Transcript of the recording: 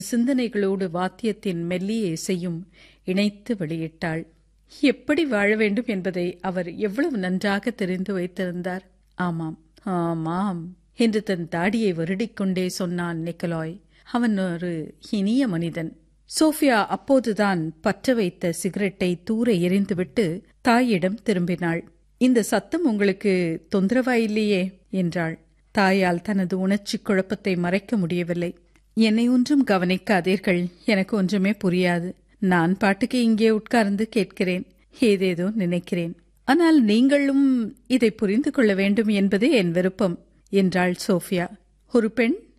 சிந்தனைகளோடு வாத்தியத்தின் மெல்லிய இசையும் இணைத்து வெளியிட்டாள் எப்படி வாழ வேண்டும் என்பதை அவர் எவ்வளவு நன்றாக தெரிந்து வைத்திருந்தார் ஆமாம் ஆமாம் என்று தன் தாடியை வருடிக்கொண்டே சொன்னான் நிக்கலாய் அவன் ஒரு இனிய மனிதன் சோஃபியா அப்போதுதான் பற்ற வைத்த சிகரெட்டை தூர எறிந்துவிட்டு தாயிடம் திரும்பினாள் இந்த சத்தம் உங்களுக்கு தொந்தரவாயில்லையே என்றாள் தாயால் தனது உணர்ச்சி குழப்பத்தை மறைக்க முடியவில்லை என்னை ஒன்றும் கவனிக்காதீர்கள் எனக்கு ஒன்றுமே புரியாது நான் பாட்டுக்கு இங்கே உட்கார்ந்து கேட்கிறேன் ஏதேதோ நினைக்கிறேன் ஆனால் நீங்களும் இதை புரிந்து கொள்ள வேண்டும் என்பதே என் விருப்பம் என்றாள் சோஃபியா ஒரு பெண்